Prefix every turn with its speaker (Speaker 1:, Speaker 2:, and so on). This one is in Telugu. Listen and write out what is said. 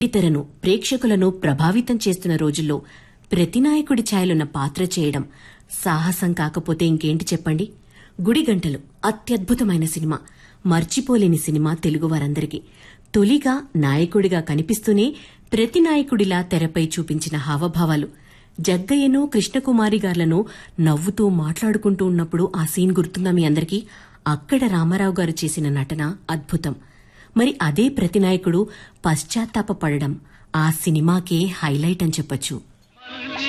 Speaker 1: ఇతరను ప్రేక్షకులను ప్రభావితం చేస్తున్న రోజుల్లో ప్రతినాయకుడి ఛాయలున్న పాత్ర చేయడం సాహసం కాకపోతే ఇంకేంటి చెప్పండి గుడిగంటలు అత్యద్భుతమైన సినిమా మర్చిపోలేని సినిమా తెలుగువారందరికీ తొలిగా నాయకుడిగా కనిపిస్తూనే ప్రతి నాయకుడిలా తెరపై చూపించిన హావభావాలు జగ్గయ్యను కృష్ణకుమారి గార్లను నవ్వుతూ మాట్లాడుకుంటూ ఉన్నప్పుడు ఆ సీన్ గుర్తుందా మీ అందరికీ అక్కడ రామారావు గారు చేసిన నటన అద్భుతం మరి అదే ప్రతినాయకుడు పశ్చాత్తాపపడడం ఆ సినిమాకే హైలైట్ అని చెప్పొచ్చు